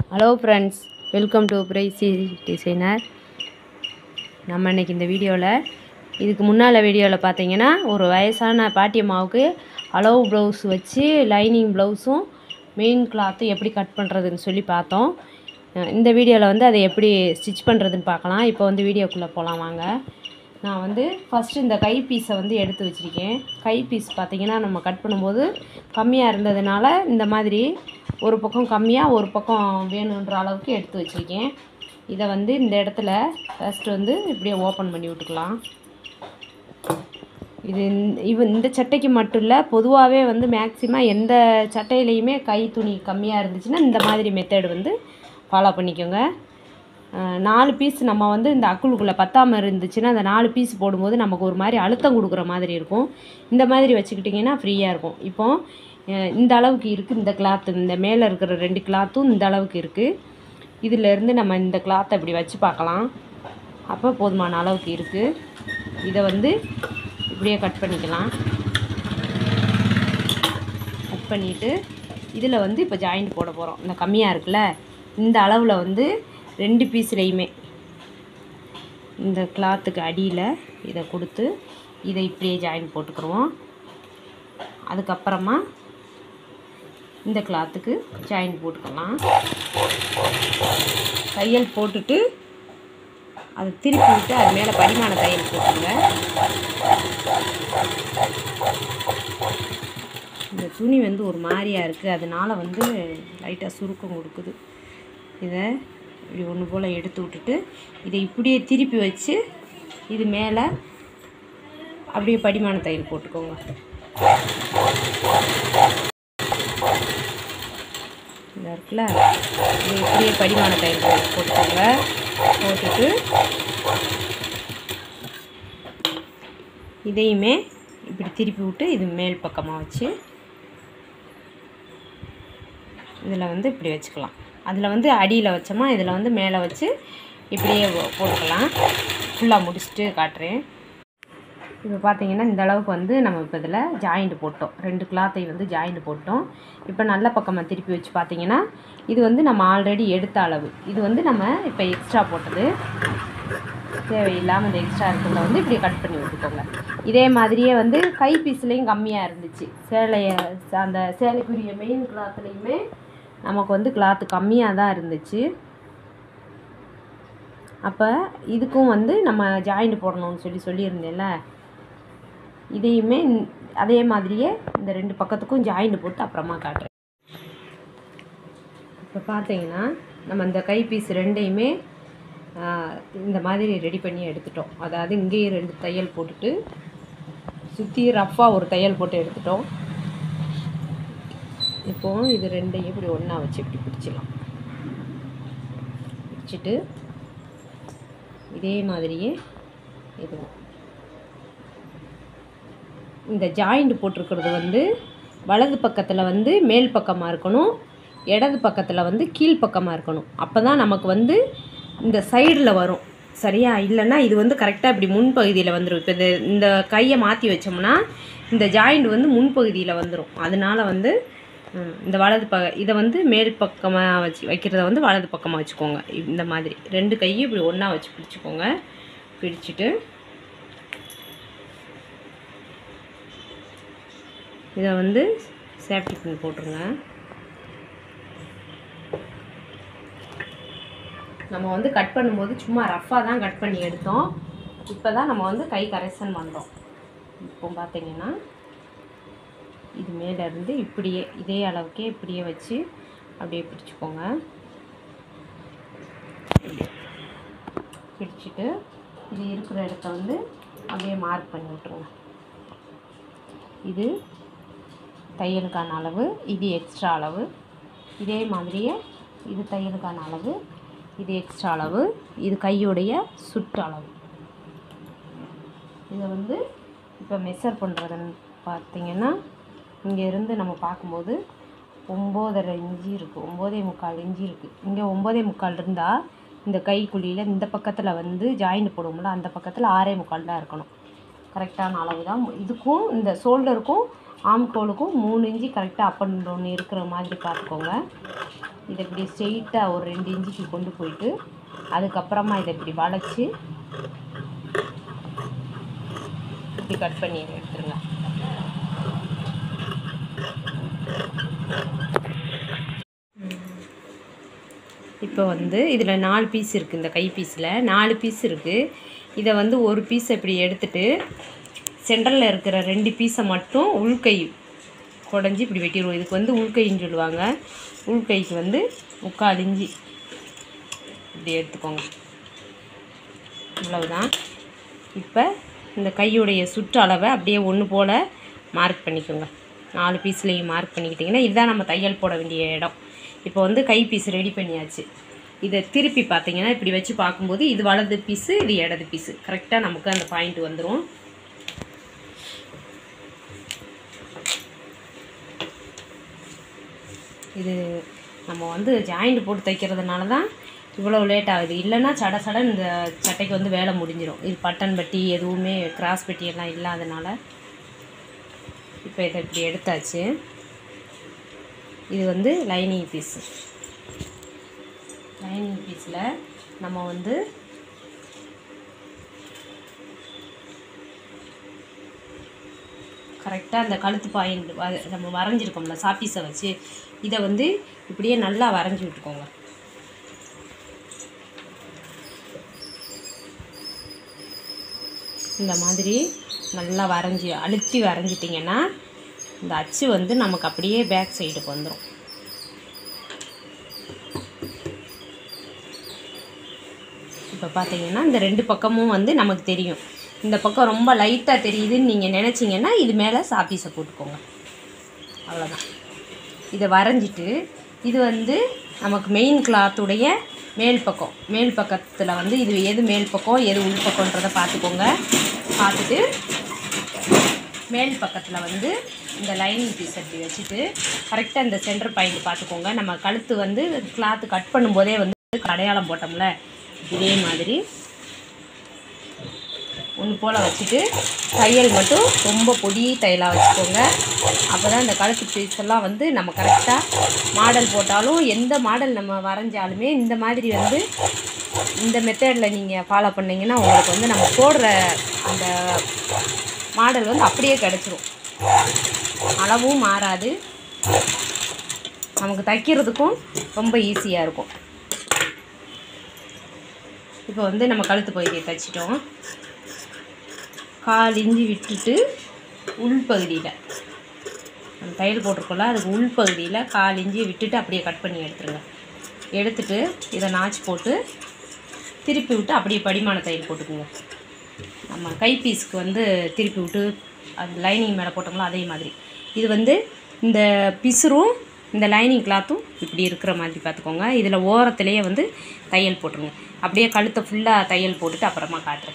Hello friends welcome to pricey designer நம்ம இன்னைக்கு இந்த வீடியோவில் இதுக்கு முன்னால் வீடியோவில் பார்த்தீங்கன்னா ஒரு வயசான பாட்டியம்மாவுக்கு அளவு ப்ளவுஸ் வச்சு லைனிங் ப்ளவுஸும் மெயின் கிளாத்தும் எப்படி கட் பண்ணுறதுன்னு சொல்லி பார்த்தோம் அஹ் இந்த வீடியோவில் வந்து அதை எப்படி ஸ்டிச் பண்ணுறதுன்னு பார்க்கலாம் இப்போ வந்து வீடியோக்குள்ளே போகலாம் வாங்க நான் வந்து ஃபஸ்ட்டு இந்த கை பீஸை வந்து எடுத்து வச்சுருக்கேன் கை பீஸ் பார்த்தீங்கன்னா நம்ம கட் பண்ணும்போது கம்மியாக இருந்ததுனால இந்த மாதிரி ஒரு பக்கம் கம்மியாக ஒரு பக்கம் வேணுன்ற அளவுக்கு எடுத்து வச்சுருக்கேன் இதை வந்து இந்த இடத்துல ஃபஸ்ட்டு வந்து இப்படியே ஓப்பன் பண்ணி விட்டுக்கலாம் இது இந்த- இவ இந்த சட்டைக்கு மட்டும் இல்லை பொதுவாகவே வந்து மேக்ஸிமம் எந்த சட்டையிலையுமே கை துணி கம்மியாக இருந்துச்சுன்னா இந்த மாதிரி மெத்தட் வந்து ஃபாலோ பண்ணிக்கோங்க அஹ், நாலு பீஸ் நம்ம வந்து இந்த அக்குளுக்குள்ளே பத்தாமல் இருந்துச்சுன்னா அந்த நாலு பீஸ் போடும்போது நமக்கு ஒரு மாதிரி அழுத்தம் கொடுக்குற மாதிரி இருக்கும் இந்த மாதிரி வச்சுக்கிட்டிங்கன்னா ஃப்ரீயாக இருக்கும் இப்போ அஹ், இந்த அளவுக்கு இருக்குது இந்த கிளாத்து இந்த மேலே இருக்கிற ரெண்டு கிளாத்தும் இந்த அளவுக்கு இருக்குது இதிலேருந்து நம்ம இந்த கிளாத்தை இப்படி வச்சு பார்க்கலாம் அப்போ போதுமான அளவுக்கு இருக்குது இதை வந்து இப்படியே கட் பண்ணிக்கலாம் கட் பண்ணிவிட்டு இதில் வந்து இப்போ ஜாயிண்ட் போட போகிறோம் இந்த கம்மியாக இருக்குல்ல இந்த அளவில் வந்து ரெண்டு பீஸ்லேயுமே இந்த கிளாத்துக்கு அடியில் இதை கொடுத்து இதை இப்படியே ஜாயின் போட்டுக்கிருவோம் அதுக்கப்புறமா இந்த கிளாத்துக்கு ஜாயின் போட்டுக்கலாம் தையல் போட்டுட்டு அதை திருப்பி விட்டு அது மேலே படிமான தையல் போட்டுங்க இந்த துணி வந்து ஒரு மாதிரியாக இருக்குது அதனால வந்து லைட்டாக சுருக்கம் கொடுக்குது இதை இப்படி ஒன்று போல் எடுத்து விட்டுட்டு இதை இப்படியே திருப்பி வச்சு இது மேலே அப்படியே படிமான தையல் போட்டுக்கோங்க இந்த இருக்குல்ல இது இப்படியே படிமான தையல் போ- போட்டுக்கோங்க போட்டுட்டு இதையுமே இப்படி திருப்பி விட்டு இது மேல் பக்கமாக வச்சு இதில் வந்து இப்படி வச்சுக்கலாம் அதில் வந்து அடியில் வச்சோமா இதில் வந்து மேலே வச்சு இப்படியே போ- போட்டுக்கலாம் ஃபுல்லாக முடிச்சுட்டு காட்டுறேன் இப்போ பார்த்தீங்கன்னா இந்த அளவுக்கு வந்து நம்ம இப்போ இதில் ஜாயிண்ட் போட்டோம் ரெண்டு கிளாத்தை வந்து ஜாயிண்ட் போட்டோம் இப்போ நல்ல பக்கமாக திருப்பி வச்சு பார்த்தீங்கன்னா இது வந்து நம்ம ஆல்ரெடி எடுத்த அளவு இது வந்து நம்ம இப்போ எக்ஸ்ட்ரா போட்டது தேவையில்லாமல் இந்த எக்ஸ்ட்ரா இருக்கிறத வந்து இப்படி கட் பண்ணி விட்டுக்கோங்க இதே மாதிரியே வந்து கை பீஸ்லேயும் கம்மியாக இருந்துச்சு சேலையை அந்த சேலைக்குரிய மெயின் கிளாத்துலேயுமே நமக்கு வந்து கிளாத்து கம்மியாக தான் இருந்துச்சு அப்போ இதுக்கும் வந்து நம்ம ஜாயிண்ட் போடணும்னு சொல்லி சொல்லியிருந்தேன்ல இதையுமே இந்த- அதே மாதிரியே இந்த ரெண்டு பக்கத்துக்கும் ஜாயிண்ட் போட்டு அப்புறமா காட்டுறேன் இப்போ பார்த்தீங்கன்னா நம்ம இந்த கை பீஸ் ரெண்டையுமே ஆ, இந்த மாதிரி ரெடி பண்ணி எடுத்துட்டோம் அதாவது இங்கேயும் ரெண்டு தையல் போட்டுட்டு சுற்றி ரஃப்பாக ஒரு தையல் போட்டு எடுத்துட்டோம் இப்போ இது ரெண்டையும் இப்படி ஒன்றா வச்சு இப்படி பிடிச்சிடலாம் பிடிச்சிட்டு இதே மாதிரியே இதுவும் இந்த ஜாயிண்ட் போட்டிருக்கிறது வந்து வலது பக்கத்தில் வந்து மேல் பக்கமாக இருக்கணும் இடது பக்கத்தில் வந்து கீழ் பக்கமாக இருக்கணும் அப்போ தான் நமக்கு வந்து இந்த சைடில் வரும் சரியா இல்லைன்னா இது வந்து கரெக்டாக இப்படி முன்பகுதியில் வந்துடும் இப்போ இந்த இந்த கையை மாற்றி வச்சோம்னா இந்த ஜாயிண்ட் வந்து முன்பகுதியில் வந்துடும் அதனால வந்து ம், இந்த வலது ப இதை வந்து மேல் பக்கமாக வச்சு வைக்கிறத வந்து வலது பக்கமாக வச்சுக்கோங்க இந்த மாதிரி ரெண்டு கையும் இப்படி ஒன்றா வச்சு பிடிச்சிக்கோங்க பிடிச்சிட்டு இதை வந்து சேஃப்டி பின் போட்டுருங்க நம்ம வந்து கட் பண்ணும்போது சும்மா ரஃப்பாக தான் கட் பண்ணி எடுத்தோம் இப்போ தான் நம்ம வந்து கை கரெக்ஷன் பண்ணுறோம் இப்போ பார்த்தீங்கன்னா இது மேலே இருந்து இப்படியே இதே அளவுக்கே இப்படியே வச்சு அப்படியே பிடிச்சிக்கோங்க இப்படி. பிடிச்சிட்டு இது இருக்கிற இடத்த வந்து அப்படியே மார்க் பண்ணி விட்டுருங்க இது தையலுக்கான அளவு இது எக்ஸ்ட்ரா அளவு இதே மாதிரியே இது தையலுக்கான அளவு இது எக்ஸ்ட்ரா அளவு இது கையுடைய சுற்று அளவு இதை வந்து இப்போ மெஷர் பண்ணுறதுன்னு பார்த்தீங்கன்னா இங்கே இருந்து நம்ம பார்க்கும்போது ஒம்போதரை இன்ச்சு இருக்குது ஒம்போதே முக்கால் இன்ச்சு இருக்குது இங்கே ஒம்போதே முக்கால் இருந்தால் இந்த கைக்குழியில் இந்த பக்கத்தில் வந்து ஜாயிண்ட் போடுவோம்ல அந்த பக்கத்தில் ஆறே முக்கால் தான் இருக்கணும் கரெக்டான அளவு தான் இதுக்கும் இந்த ஷோல்டருக்கும் ஆம்கோலுக்கும் மூணு இன்ச்சு கரெக்டாக அப் அண்ட் டவுன் இருக்கிற மாதிரி பார்த்துக்கோங்க இதை இப்படி ஸ்ட்ரெயிட்டாக ஒரு ரெண்டு இன்ச்சுக்கு கொண்டு போயிட்டு அதுக்கப்புறமா இதை இப்படி வளைச்சி இப்படி கட் பண்ணி எடுத்துருங்க இப்போ வந்து இதில் நாலு பீஸ் இருக்குது இந்த கை பீஸில் நாலு பீஸ் இருக்குது இதை வந்து ஒரு பீஸை இப்படி எடுத்துட்டு சென்டரில் இருக்கிற ரெண்டு பீஸை மட்டும் உள்கை குடஞ்சி இப்படி வெட்டிடுவோம் இதுக்கு வந்து உள்கைன்னு சொல்லுவாங்க உள்கைக்கு வந்து முக்கால் இஞ்சி இப்படி எடுத்துக்கோங்க இவ்வளவுதான் இப்போ இந்த கையுடைய சுற்றளவை அப்படியே ஒன்று போல் மார்க் பண்ணிக்கோங்க நாலு பீஸ்லேயும் மார்க் பண்ணிக்கிட்டிங்கன்னா இதுதான் நம்ம தையல் போட வேண்டிய இடம் இப்போ வந்து கை பீஸ் ரெடி பண்ணியாச்சு இதை திருப்பி பார்த்தீங்கன்னா இப்படி வச்சு பார்க்கும்போது இது வலது பீஸு இது இடது பீஸு கரெக்டாக நமக்கு அந்த பாயிண்ட் வந்துடும் இது நம்ம வந்து ஜாயிண்ட் போட்டு தைக்கிறதுனால தான் இவ்வளோ லேட் ஆகுது இல்லைன்னா சட சடன் இந்த சட்டைக்கு வந்து வேலை முடிஞ்சிடும் இது பட்டன் பட்டி எதுவுமே கிராஸ் பட்டி எல்லாம் இல்லாதனால இப்போ இதை இப்படி எடுத்தாச்சு இது வந்து லைனிங் பீஸு லைனிங் பீஸில் நம்ம வந்து கரெக்டாக அந்த கழுத்து பாயிண்ட் வ- நம்ம வரைஞ்சிருக்கோம்ல சாப்பீஸை வச்சு இதை வந்து இப்படியே நல்லா வரைஞ்சி விட்டுக்கோங்க இந்த மாதிரி நல்லா வரைஞ்சி அழுத்தி வரைஞ்சிட்டிங்கன்னா இந்த அச்சு வந்து நமக்கு அப்படியே பேக் சைடுக்கு வந்துடும் இப்போ பார்த்தீங்கன்னா இந்த ரெண்டு பக்கமும் வந்து நமக்கு தெரியும் இந்த பக்கம் ரொம்ப லைட்டாக தெரியுதுன்னு நீங்கள் நினச்சிங்கன்னா இது மேலே சாப்பீஸை போட்டுக்கோங்க அவ்வளோதான் இதை வரைஞ்சிட்டு இது வந்து நமக்கு மெயின் கிளாத்துடைய மேல் பக்கம் மேல் பக்கத்தில் வந்து இது எது மேல் பக்கம் எது உள் பக்கம்ன்றதை பார்த்துக்கோங்க பார்த்துட்டு மேல் பக்கத்தில் வந்து இந்த லைனிங் பீஸ் அப்படி வச்சுட்டு கரெக்டாக இந்த சென்டர் பாயிண்ட் பார்த்துக்கோங்க நம்ம கழுத்து வந்து கிளாத்து கட் பண்ணும்போதே வந்து அடையாளம் போட்டோம்ல இதே மாதிரி ஒன்று போல் வச்சுட்டு தையல் மட்டும் ரொம்ப பொடி தையலாக வச்சுக்கோங்க அப்போ தான் இந்த கழுத்து பீஸ் எல்லாம் வந்து நம்ம கரெக்டாக மாடல் போட்டாலும் எந்த மாடல் நம்ம வரைஞ்சாலுமே இந்த மாதிரி வந்து இந்த மெத்தடில் நீங்கள் ஃபாலோ பண்ணீங்கன்னா உங்களுக்கு வந்து நம்ம போடுற அந்த மாடல் வந்து அப்படியே கிடச்சிரும் அளவும் மாறாது நமக்கு தைக்கிறதுக்கும் ரொம்ப ஈஸியாக இருக்கும் இப்போ வந்து நம்ம கழுத்து பகுதியை தைச்சிட்டோம் கால் இஞ்சி விட்டுட்டு உள்பகுதியில் நம்ம தையல் போட்டிருக்கோம்ல அதுக்கு உள்பகுதியில் கால் இஞ்சியை விட்டுட்டு அப்படியே கட் பண்ணி எடுத்துருங்க எடுத்துட்டு இதை நாச்சு போட்டு திருப்பி விட்டு அப்படியே படிமான தையல் போட்டுக்குங்க நம்ம கை பீஸ்க்கு வந்து திருப்பி விட்டு அந்த லைனிங் மேலே போட்டோம்ல அதே மாதிரி இது வந்து இந்த பிசுரும் இந்த லைனிங் கிளாத்தும் இப்படி இருக்கிற மாதிரி பார்த்துக்கோங்க இதில் ஓரத்துலேயே வந்து தையல் போட்டுருங்க அப்படியே கழுத்தை ஃபுல்லாக தையல் போட்டுட்டு அப்புறமா காட்டுறேன்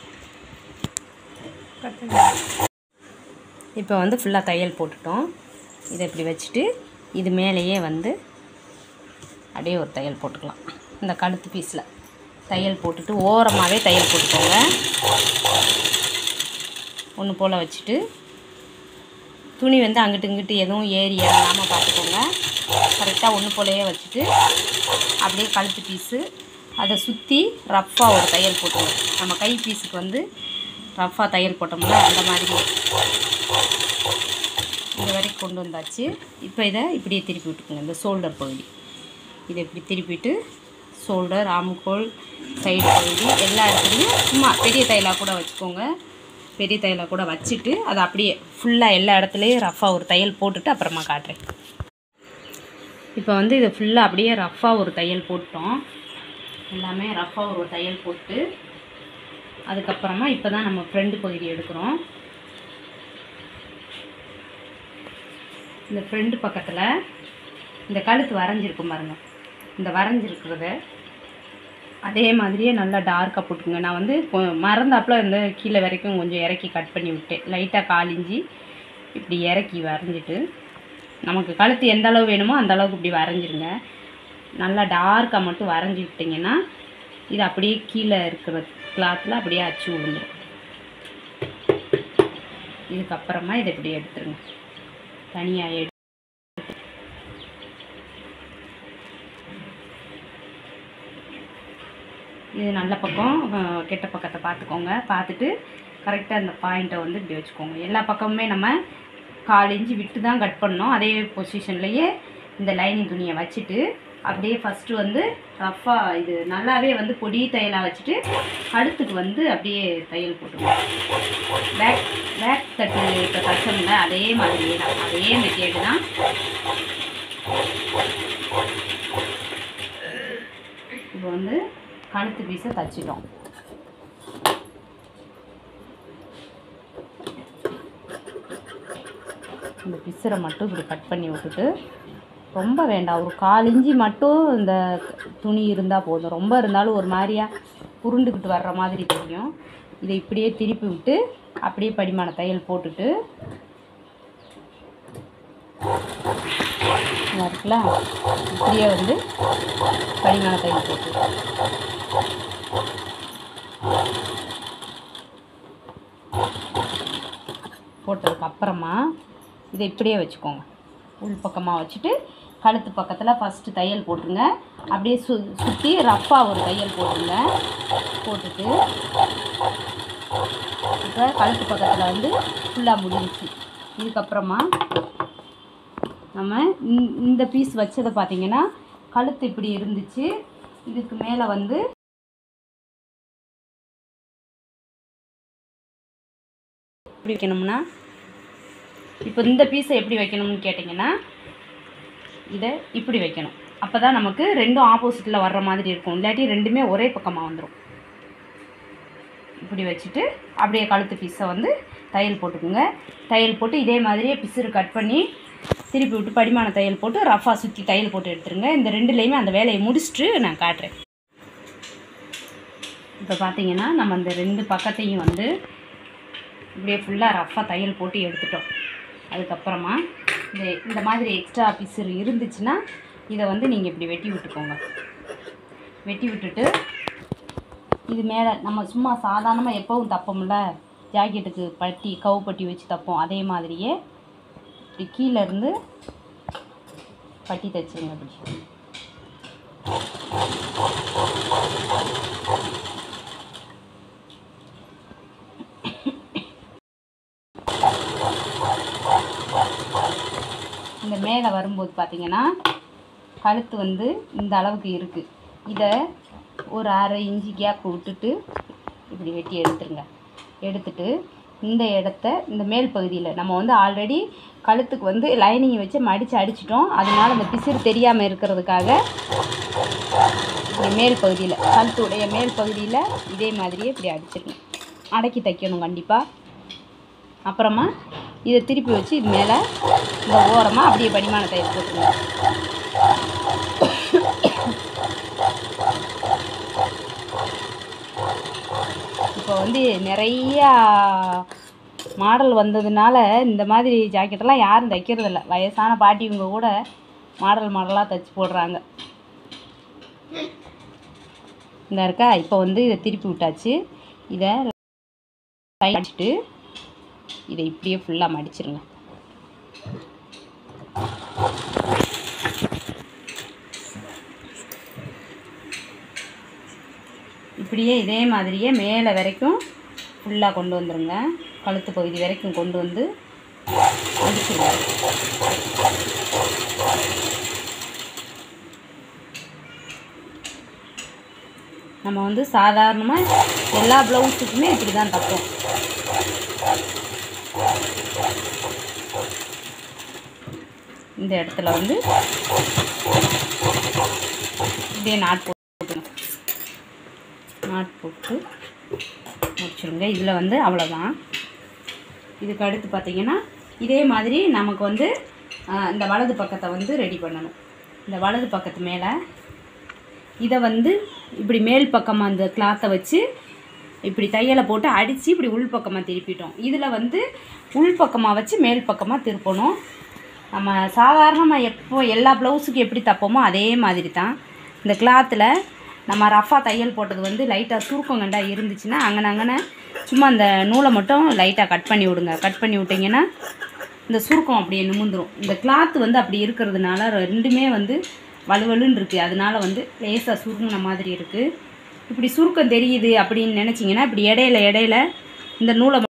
இப்போ வந்து ஃபுல்லாக தையல் போட்டுட்டோம் இதை இப்படி வச்சுட்டு இது மேலேயே வந்து அப்படியே ஒரு தையல் போட்டுக்கலாம் இந்த கழுத்து பீஸில் தையல் போட்டுட்டு ஓரமாகவே தையல் போட்டுக்கோங்க ஒன்று போல் வச்சுட்டு துணி வந்து அங்கிட்டு இங்கிட்டு எதுவும் ஏறி இறங்காமல் பார்த்துக்கோங்க கரெக்டாக ஒன்று போலயே வச்சுட்டு அப்படியே கழுத்து பீஸு அதை சுற்றி ரஃப்பாக ஒரு தையல் போட்டுருங்க நம்ம கை பீஸுக்கு வந்து ரஃப்பாக தையல் போட்டோம்ல அந்த மாதிரி இது வரைக்கும் கொண்டு வந்தாச்சு இப்போ இதை இப்படியே திருப்பி விட்டுக்குங்க இந்த ஷோல்டர் பகுதி இதை இப்படி திருப்பிட்டு ஷோல்டர் ஆம்கோல் சைடு பகுதி எல்லா இடத்துலையும் சும்மா பெரிய தையலாக கூட வச்சுக்கோங்க பெரிய தையலாக கூட வச்சுட்டு அதை அப்படியே ஃபுல்லாக எல்லா இடத்துலையும் ரஃப்பாக ஒரு தையல் போட்டுட்டு அப்புறமா காட்டுறேன் இப்போ வந்து இதை ஃபுல்லாக அப்படியே ரஃப்பாக ஒரு தையல் போட்டோம் எல்லாமே ரஃப்பாக ஒரு தையல் போட்டு அதுக்கப்புறமா இப்போ தான் நம்ம ஃப்ரண்ட் பகுதி எடுக்கிறோம் இந்த ஃப்ரண்ட் பக்கத்தில் இந்த கழுத்து வரைஞ்சிருக்கும் பாருங்க இந்த வரைஞ்சிருக்கிறத அதே மாதிரியே நல்லா டார்க்காக போட்டுங்க நான் வந்து கொ- மறந்தாப்புல இந்த கீழே வரைக்கும் கொஞ்சம் இறக்கி கட் பண்ணி விட்டேன் லைட்டாக காலிஞ்சி இப்படி இறக்கி வரைஞ்சிட்டு நமக்கு கழுத்து எந்த அளவு வேணுமோ அந்த அளவுக்கு இப்படி வரைஞ்சிருங்க நல்லா டார்க்காக மட்டும் வரைஞ்சி விட்டிங்கன்னா இது அப்படியே கீழே இருக்கிற கிளாத்தில் அப்படியே அச்சு விழுந்துடும் இதுக்கப்புறமா இதை இப்படி எடுத்துருங்க தனியாக எடு இது நல்ல பக்கம் அஹ், கெட்ட பக்கத்தை பார்த்துக்கோங்க பார்த்துட்டு கரெக்டாக அந்த பாயிண்ட்டை வந்து இப்படி வச்சுக்கோங்க எல்லா பக்கமுமே நம்ம கால் இன்ச்சு விட்டு தான் கட் பண்ணோம் அதே பொசிஷன்லேயே இந்த லைனிங் துணியை வச்சுட்டு அப்படியே ஃபஸ்ட்டு வந்து ரஃப்பாக இது நல்லாவே வந்து பொடி தையலாக வச்சுட்டு கழுத்துக்கு வந்து அப்படியே தையல் போட்டுருவோம் பேக் பேக் தட்டு இப்போ தச்சோம்ல அதே மாதிரியே தான் அதே மெத்தேடு தான் இப்போ வந்து கழுத்து பீஸை தச்சிட்டோம் இந்த பிசரை மட்டும் இப்படி கட் பண்ணி விட்டுட்டு ரொம்ப வேண்டாம் ஒரு கால் இஞ்சி மட்டும் இந்த துணி இருந்தால் போதும் ரொம்ப இருந்தாலும் ஒரு மாதிரியா உருண்டுக்கிட்டு வர்ற மாதிரி தெரியும் இதை இப்படியே திருப்பி விட்டு அப்படியே படிமான தையல் போட்டுட்டு இங்க இருக்குல்ல இப்படியே வந்து படிமான தையல் போட்டு போட்டதுக்கு அப்புறமா இதை இப்படியே வச்சுக்கோங்க உள் பக்கமாக வச்சுட்டு கழுத்து பக்கத்தில் ஃபஸ்ட்டு தையல் போட்டுருங்க அப்படியே சு சுற்றி ரஃப்பாக ஒரு தையல் போட்டுருங்க போட்டுட்டு இப்போ கழுத்து பக்கத்தில் வந்து ஃபுல்லாக முடிஞ்சிச்சு இதுக்கப்புறமா நம்ம இந்த- இந்த பீஸ் வச்சதை பார்த்தீங்கன்னா கழுத்து இப்படி இருந்துச்சு இதுக்கு மேலே வந்து எப்படி வைக்கணும்னா இப்போ இந்த பீஸை எப்படி வைக்கணும்னு கேட்டிங்கன்னா இதை இப்படி வைக்கணும் அப்போ தான் நமக்கு ரெண்டும் ஆப்போசிட்டில் வர்ற மாதிரி இருக்கும் இல்லாட்டி ரெண்டுமே ஒரே பக்கமாக வந்துடும் இப்படி வச்சுட்டு அப்படியே கழுத்து பீஸை வந்து தையல் போட்டுக்குங்க தையல் போட்டு இதே மாதிரியே பிசுறு கட் பண்ணி திருப்பி விட்டு படிமான தையல் போட்டு ரஃபாக சுற்றி தையல் போட்டு எடுத்துருங்க இந்த ரெண்டுலேயுமே அந்த வேலையை முடிச்சுட்டு நான் காட்டுறேன் இப்போ பார்த்தீங்கன்னா நம்ம அந்த ரெண்டு பக்கத்தையும் வந்து இப்படியே ஃபுல்லாக ரஃப்பாக தையல் போட்டு எடுத்துட்டோம் அதுக்கப்புறமா இந்த இந்த மாதிரி எக்ஸ்ட்ரா பிசுறு இருந்துச்சுன்னா இதை வந்து நீங்கள் இப்படி வெட்டி விட்டுக்கோங்க வெட்டி விட்டுட்டு இது மேலே நம்ம சும்மா சாதாரணமாக எப்பவும் தப்போம்ல ஜாக்கெட்டுக்கு பட்டி கவு பட்டி வச்சு தப்போம் அதே மாதிரியே இப்படி கீழே இருந்து பட்டி தைச்சிருங்க அப்படி இந்த மேலே வரும்போது பார்த்தீங்கன்னா கழுத்து வந்து இந்த அளவுக்கு இருக்குது இதை ஒரு அரை இன்ச்சு கேப் விட்டுட்டு இப்படி வெட்டி எடுத்துருங்க எடுத்துட்டு இந்த இடத்த இந்த மேல் பகுதியில் நம்ம வந்து ஆல்ரெடி கழுத்துக்கு வந்து லைனிங் வச்சு மடித்து அடிச்சிட்டோம் அதனால அந்த பிசிறு தெரியாமல் இருக்கிறதுக்காக இந்த மேல் பகுதியில் கழுத்துடைய மேல் பகுதியில் இதே மாதிரியே இப்படி அடிச்சிருங்க அடக்கி தைக்கணும் கண்டிப்பாக அப்புறமா இதை திருப்பி வச்சு இது மேலே இந்த ஓரமாக அப்படியே படிமான தையல் போட்டுருங்க இப்போ வந்து நிறையா மாடல் வந்ததுனால இந்த மாதிரி ஜாக்கெட்டெல்லாம் யாரும் தைக்கிறதில்ல வயசான பாட்டிங்க கூட மாடல் மாடலாக தைச்சி போடுறாங்க இந்த இருக்கா இப்போ வந்து இதை திருப்பி விட்டாச்சு இதை அடிச்சுட்டு இதை இப்படியே ஃபுல்லாக மடிச்சிருங்க இப்படியே இதே மாதிரியே மேலே வரைக்கும் ஃபுல்லாக கொண்டு வந்துருங்க கழுத்து பகுதி வரைக்கும் கொண்டு வந்து அடிச்சிருங்க நம்ம வந்து சாதாரணமாக எல்லா ப்ளவுஸுக்குமே இப்படி தான் தைப்போம் இந்த இடத்துல வந்து இப்படியே நாட் போட்டுங்க நாட் போட்டு முடிச்சிருங்க இதில் வந்து அவ்வளோதான் இதுக்கு அடுத்து பார்த்தீங்கன்னா இதே மாதிரி நமக்கு வந்து ஆஹ், இந்த வலது பக்கத்தை வந்து ரெடி பண்ணணும் இந்த வலது பக்கத்து மேலே இதை வந்து இப்படி மேல் பக்கமாக அந்த கிளாத்தை வச்சு இப்படி தையலை போட்டு அடித்து இப்படி உள் பக்கமாக திருப்பிட்டோம் இதில் வந்து உள் பக்கமாக வச்சு மேல் பக்கமாக திருப்பணும் நம்ம சாதாரணமாக எப்போ எல்லா ப்ளவுஸுக்கும் எப்படி தப்போமோ அதே மாதிரி தான் இந்த கிளாத்தில் நம்ம ரஃபாக தையல் போட்டது வந்து லைட்டாக சுருக்கம் கண்டா இருந்துச்சுன்னா அங்கன அங்கன சும்மா அந்த நூலை மட்டும் லைட்டாக கட் பண்ணி விடுங்க கட் பண்ணி விட்டிங்கன்னா இந்த சுருக்கம் அப்படியே நிமிந்துரும் இந்த கிளாத் வந்து அப்படி இருக்கிறதுனால ரெண்டுமே வந்து வலுவலுன்னு இருக்குது அதனால வந்து லேசாக சுருங்கின மாதிரி இருக்குது இப்படி சுருக்கம் தெரியுது அப்படின்னு நினச்சிங்கன்னா இப்படி இடையில இடையில இந்த நூலை